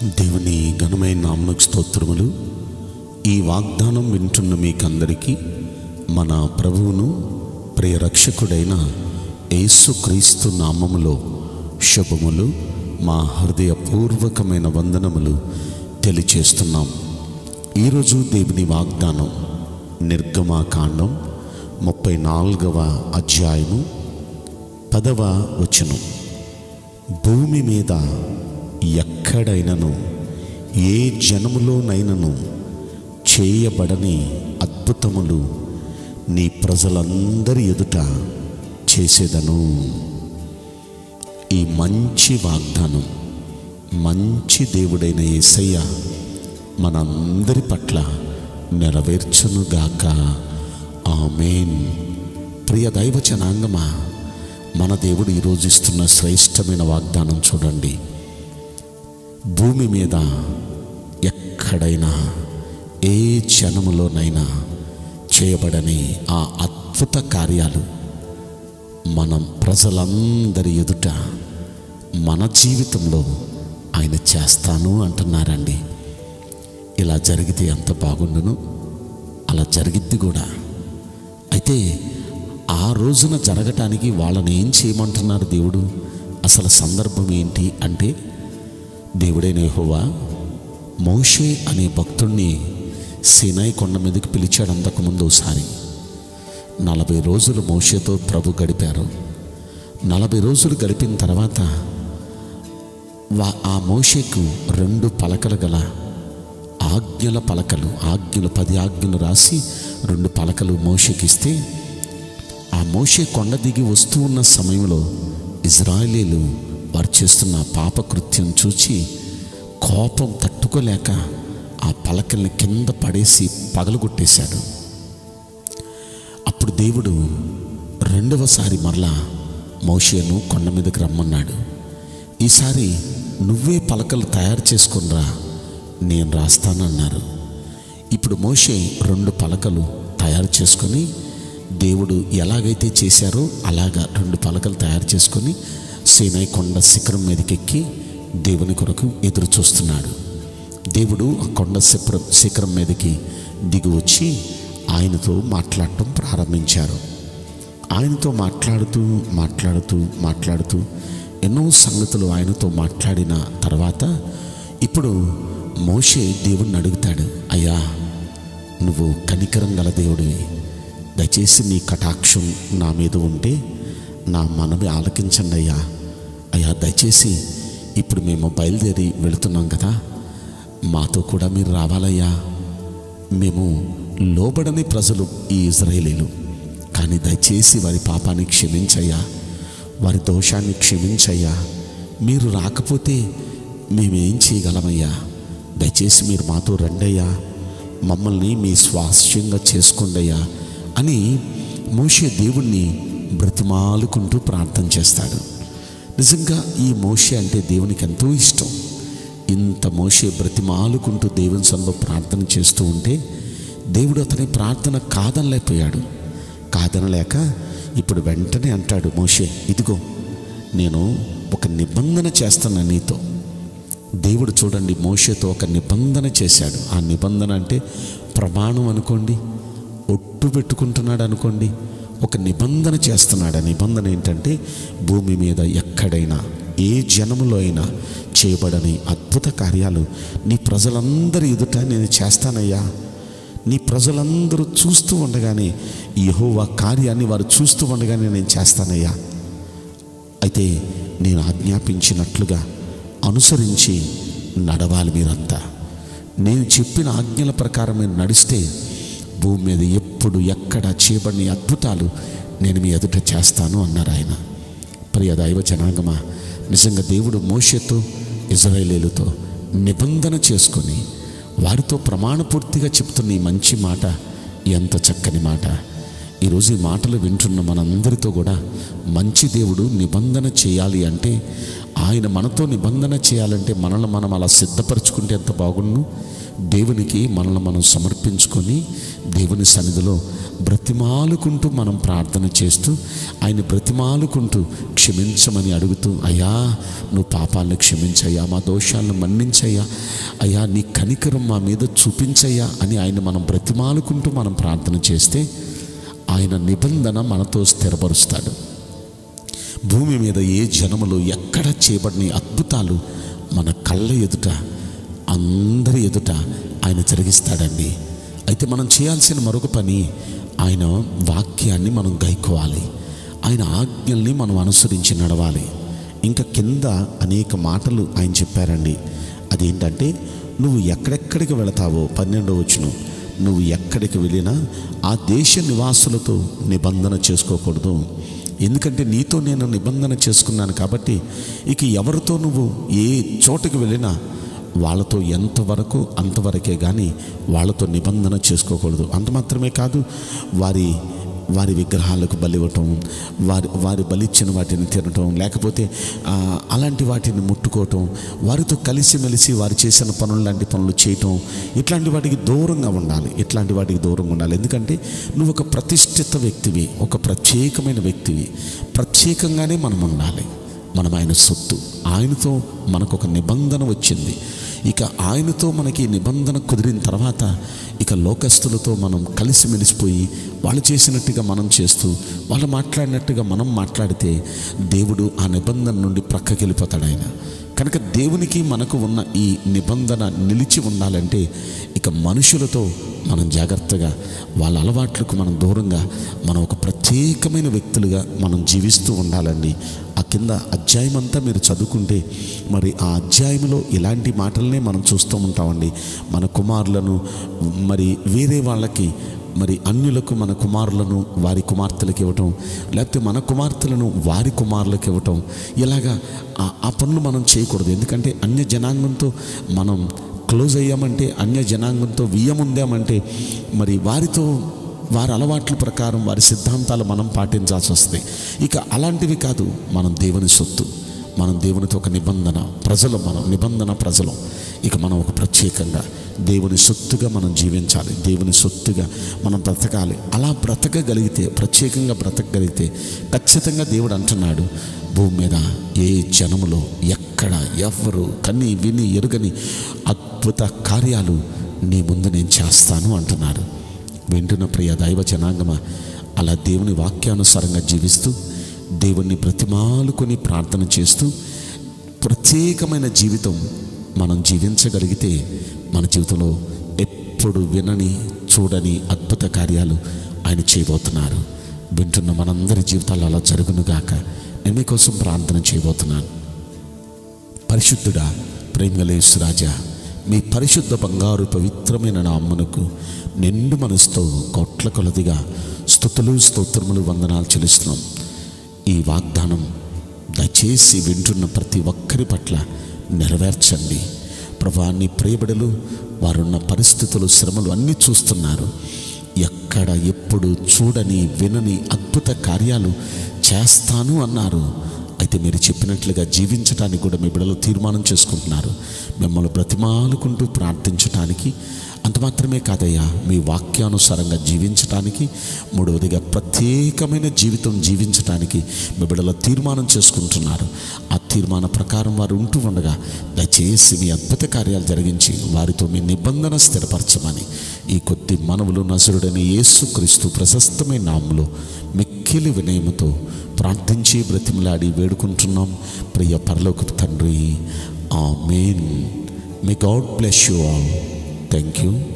దేవుని ఘనమైన నామకు స్తోత్రములు ఈ వాగ్దానం వింటున్న మీకందరికీ మన ప్రభువును ప్రియ రక్షకుడైన యేసుక్రీస్తు నామములో శుభములు మా హృదయపూర్వకమైన వందనములు తెలియచేస్తున్నాం ఈరోజు దేవుని వాగ్దానం నిర్గమాకాండం ముప్పై నాలుగవ అధ్యాయము పదవ వచనం భూమి మీద ఎక్కడైనను ఏ జనములోనైనను చేయబడని అద్భుతములు నీ ప్రజలందరి ఎదుట చేసేదను ఈ మంచి వాగ్దానం మంచి దేవుడైన యేసయ్య మనందరి పట్ల నెరవేర్చునుగాక ఆమెన్ ప్రియ దైవ జనాంగమా మన దేవుడు ఈరోజు ఇస్తున్న శ్రేష్టమైన వాగ్దానం చూడండి భూమి మీద ఎక్కడైనా ఏ జనములోనైనా చేయబడని ఆ అద్భుత కార్యాలు మనం ప్రజలందరి ఎదుట మన జీవితంలో ఆయన చేస్తాను అంటున్నారండి ఇలా జరిగితే ఎంత బాగుండును అలా జరిగిద్ది కూడా అయితే ఆ రోజున జరగటానికి వాళ్ళని ఏం చేయమంటున్నారు దేవుడు అసలు సందర్భం ఏంటి అంటే దేవుడైన యెహోవా మోషే అనే భక్తుణ్ణి సినాయి కొండ మీదకి పిలిచాడు అంతకుముందు ఒకసారి నలభై రోజులు మోషేతో ప్రభు గడిపారు నలభై రోజులు గడిపిన తర్వాత వా ఆ మోషేకు రెండు పలకలు గల ఆజ్ఞల పలకలు ఆజ్ఞలు పది ఆజ్ఞలు రాసి రెండు పలకలు మోషేకిస్తే ఆ మోషే కొండ దిగి వస్తూ ఉన్న సమయంలో ఇజ్రాయేలీలు వారు చేస్తున్న పాపకృత్యం చూచి కోపం తట్టుకోలేక ఆ పలకల్ని కింద పడేసి పగలగొట్టేశాడు అప్పుడు దేవుడు రెండవసారి మరలా మోషేను కొండ మీదకి రమ్మన్నాడు ఈసారి నువ్వే పలకలు తయారు చేసుకునిరా నేను రాస్తానన్నారు ఇప్పుడు మోషే రెండు పలకలు తయారు చేసుకొని దేవుడు ఎలాగైతే చేశారో అలాగా రెండు పలకలు తయారు చేసుకొని సీనాయి కొండ శిఖరం మీదకెక్కి దేవుని కొరకు ఎదురు చూస్తున్నాడు దేవుడు ఆ కొండ శిఖర శిఖరం మీదకి దిగి వచ్చి ఆయనతో మాట్లాడటం ప్రారంభించారు ఆయనతో మాట్లాడుతూ మాట్లాడుతూ మాట్లాడుతూ ఎన్నో సంగతులు ఆయనతో మాట్లాడిన తర్వాత ఇప్పుడు మోషే దేవుణ్ణి అడుగుతాడు అయ్యా నువ్వు కనికరం గల దేవుడివి దయచేసి నీ కటాక్షం నా మీద ఉంటే నా మనవి ఆలకించండి అయ్యా అయ్యా దయచేసి ఇప్పుడు మేము బయలుదేరి వెళుతున్నాం కదా మాతో కూడా మీరు రావాలయ్యా మేము లోబడని ప్రజలు ఈ ఇజ్రాయేలీలు కానీ దయచేసి వారి పాపాన్ని క్షమించయ్యా వారి దోషాన్ని క్షమించయ్యా మీరు రాకపోతే మేమేం చేయగలమయ్యా దయచేసి మీరు మాతో రండయ్యా మమ్మల్ని మీ స్వాస్థ్యంగా చేసుకోండయ్యా అని మోషే దేవుణ్ణి బ్రతిమాలుకుంటూ ప్రార్థన చేస్తాడు నిజంగా ఈ మోషే అంటే దేవునికి ఎంతో ఇష్టం ఇంత మోషే బ్రతిమాలుకుంటూ దేవుని సన్నిలో ప్రార్థన చేస్తూ ఉంటే దేవుడు అతని ప్రార్థన కాదనలేకపోయాడు కాదనలేక ఇప్పుడు వెంటనే అంటాడు మోషే ఇదిగో నేను ఒక నిబంధన చేస్తాను నీతో దేవుడు చూడండి మోషేతో ఒక నిబంధన చేశాడు ఆ నిబంధన అంటే ప్రమాణం అనుకోండి ఒట్టు పెట్టుకుంటున్నాడు అనుకోండి ఒక నిబంధన చేస్తున్నాడు ఆ నిబంధన ఏంటంటే భూమి మీద ఎక్కడైనా ఏ జనములో అయినా చేయబడని అద్భుత కార్యాలు నీ ప్రజలందరి ఎదుట నేను చేస్తానయ్యా నీ ప్రజలందరూ చూస్తూ ఉండగానే యెహోవా కార్యాన్ని వారు చూస్తూ ఉండగానే నేను చేస్తానయ్యా అయితే నేను ఆజ్ఞాపించినట్లుగా అనుసరించి నడవాలి మీరంతా నేను చెప్పిన ఆజ్ఞల ప్రకారం మీరు నడిస్తే భూమి మీద ఎప్పుడు ఎక్కడ చేయబడిన అద్భుతాలు నేను మీ ఎదుట చేస్తాను అన్నారు ఆయన ప్రియ దైవ జనాంగమా నిజంగా దేవుడు మోషతో ఇజ్రాయేలీలతో నిబంధన చేసుకొని వారితో ప్రమాణపూర్తిగా చెప్తున్న ఈ మంచి మాట ఎంత చక్కని మాట ఈరోజు ఈ మాటలు వింటున్న మనందరితో కూడా మంచి దేవుడు నిబంధన చేయాలి అంటే ఆయన మనతో నిబంధన చేయాలంటే మనల్ని మనం అలా సిద్ధపరచుకుంటే ఎంత బాగుండు దేవునికి మనల్ని మనం సమర్పించుకొని దేవుని సన్నిధిలో బ్రతిమాలుకుంటూ మనం ప్రార్థన చేస్తూ ఆయన బ్రతిమాలుకుంటూ క్షమించమని అడుగుతూ అయ్యా నువ్వు పాపాలను క్షమించయ్యా మా దోషాలను మన్నించయ్యా అయ్యా నీ కనికరం మా మీద చూపించయ్యా అని ఆయన మనం బ్రతిమాలుకుంటూ మనం ప్రార్థన చేస్తే ఆయన నిబంధన మనతో స్థిరపరుస్తాడు భూమి మీద ఏ జనములు ఎక్కడ చేయబడిన అద్భుతాలు మన కళ్ళ ఎదుట అందరి ఎదుట ఆయన జరిగిస్తాడండి అయితే మనం చేయాల్సిన మరొక పని ఆయన వాక్యాన్ని మనం గైకోవాలి ఆయన ఆజ్ఞల్ని మనం అనుసరించి నడవాలి ఇంకా కింద అనేక మాటలు ఆయన చెప్పారండి అదేంటంటే నువ్వు ఎక్కడెక్కడికి వెళతావో పన్నెండో వచ్చును నువ్వు ఎక్కడికి వెళ్ళినా ఆ దేశ నివాసులతో నిబంధన చేసుకోకూడదు ఎందుకంటే నీతో నేను నిబంధన చేసుకున్నాను కాబట్టి ఇక ఎవరితో నువ్వు ఏ చోటుకి వెళ్ళినా వాళ్ళతో ఎంతవరకు అంతవరకే కానీ వాళ్ళతో నిబంధన చేసుకోకూడదు అంత మాత్రమే కాదు వారి వారి విగ్రహాలకు బలి ఇవ్వటం వారి వారి బలిచ్చిన వాటిని తినటం లేకపోతే ఆ, అలాంటి వాటిని ముట్టుకోవటం వారితో కలిసిమెలిసి వారు చేసిన పనులు లాంటి పనులు చేయటం ఇట్లాంటి వాటికి దూరంగా ఉండాలి ఇట్లాంటి వాటికి దూరంగా ఉండాలి ఎందుకంటే నువ్వు ఒక ప్రతిష్ఠిత వ్యక్తివి ఒక ప్రత్యేకమైన వ్యక్తివి ప్రత్యేకంగానే మనం ఉండాలి మనం ఆయన సొత్తు ఆయనతో మనకు ఒక నిబంధన వచ్చింది ఇక ఆయనతో మనకి నిబంధన కుదిరిన తర్వాత ఇక లోకస్తులతో మనం కలిసి మెలిసిపోయి వాళ్ళు చేసినట్టుగా మనం చేస్తూ వాళ్ళు మాట్లాడినట్టుగా మనం మాట్లాడితే దేవుడు ఆ నిబంధన నుండి ప్రక్కకి వెళ్ళిపోతాడు ఆయన కనుక దేవునికి మనకు ఉన్న ఈ నిబంధన నిలిచి ఉండాలంటే ఇక మనుషులతో మనం జాగ్రత్తగా వాళ్ళ అలవాట్లకు మనం దూరంగా మనం ఒక ప్రత్యేకమైన వ్యక్తులుగా మనం జీవిస్తూ ఉండాలండి ఆ కింద అధ్యాయం అంతా మీరు చదువుకుంటే మరి ఆ అధ్యాయంలో ఇలాంటి మాటలనే మనం చూస్తూ ఉంటామండి మన కుమారులను మరి వేరే వాళ్ళకి మరి అన్యులకు మన కుమారులను వారి కుమార్తెలకు ఇవ్వటం లేకపోతే మన కుమార్తెలను వారి కుమారులకు ఇవ్వటం ఇలాగా ఆ- ఆ పనులు మనం చేయకూడదు ఎందుకంటే అన్య జనాంగంతో మనం క్లోజ్ అయ్యామంటే అన్య జనాంగంతో వియ్యముందామంటే మరి వారితో వారి అలవాట్ల ప్రకారం వారి సిద్ధాంతాలు మనం పాటించాల్సి వస్తాయి ఇక అలాంటివి కాదు మనం దేవుని సొత్తు మనం దేవునితో ఒక నిబంధన ప్రజలు మనం నిబంధన ప్రజలు ఇక మనం ఒక ప్రత్యేకంగా దేవుని సొత్తుగా మనం జీవించాలి దేవుని సొత్తుగా మనం బ్రతకాలి అలా బ్రతకగలిగితే ప్రత్యేకంగా బ్రతకగలిగితే ఖచ్చితంగా దేవుడు అంటున్నాడు భూమి మీద ఏ జనములో ఎక్కడ ఎవరు కని విని ఎరుగని అద్భుత కార్యాలు నీ ముందు నేను చేస్తాను అంటున్నాడు వింటున్న ప్రియ దైవ జనాంగమా అలా దేవుని వాక్యానుసారంగా జీవిస్తూ దేవుణ్ణి బ్రతిమాలుకొని ప్రార్థన చేస్తూ ప్రత్యేకమైన జీవితం మనం జీవించగలిగితే మన జీవితంలో ఎప్పుడు వినని చూడని అద్భుత కార్యాలు ఆయన చేయబోతున్నారు వింటున్న మనందరి జీవితాల్లో అలా జరుగునుగాక నేను మీకోసం ప్రార్థన చేయబోతున్నాను పరిశుద్ధుడా ప్రేమలేసు రాజా మీ పరిశుద్ధ బంగారు పవిత్రమైన నామ్మనకు నిండు మనసుతో కోట్ల కొలదిగా స్థుతులు స్తోత్రములు వందనాలు చెల్లిస్తున్నాం ఈ వాగ్దానం దయచేసి వింటున్న ప్రతి ఒక్కరి పట్ల నెరవేర్చండి ప్రభా నీ ప్రియబడులు వారున్న పరిస్థితులు శ్రమలు అన్నీ చూస్తున్నారు ఎక్కడ ఎప్పుడు చూడని వినని అద్భుత కార్యాలు చేస్తాను అన్నారు అయితే మీరు చెప్పినట్లుగా జీవించడానికి కూడా మీ బిడ్డలు తీర్మానం చేసుకుంటున్నారు మిమ్మల్ని బ్రతిమాలుకుంటూ ప్రార్థించటానికి అంత మాత్రమే కాదయ్యా మీ వాక్యానుసారంగా జీవించటానికి మూడవదిగా ప్రత్యేకమైన జీవితం జీవించటానికి మీ బిడ్డల తీర్మానం చేసుకుంటున్నారు ఆ తీర్మాన ప్రకారం వారు ఉంటూ ఉండగా దయచేసి మీ అద్భుత కార్యాలు జరిగించి వారితో మీ నిబంధన స్థిరపరచమని ఈ కొద్ది మనవులు నసురుడైన యేసుక్రీస్తు ప్రశస్తమైన నామములో మిక్కిలి వినయముతో ప్రార్థించి బ్రతిమలాడి వేడుకుంటున్నాం ప్రియ పరలోకపు తండ్రి amen may God bless you all thank you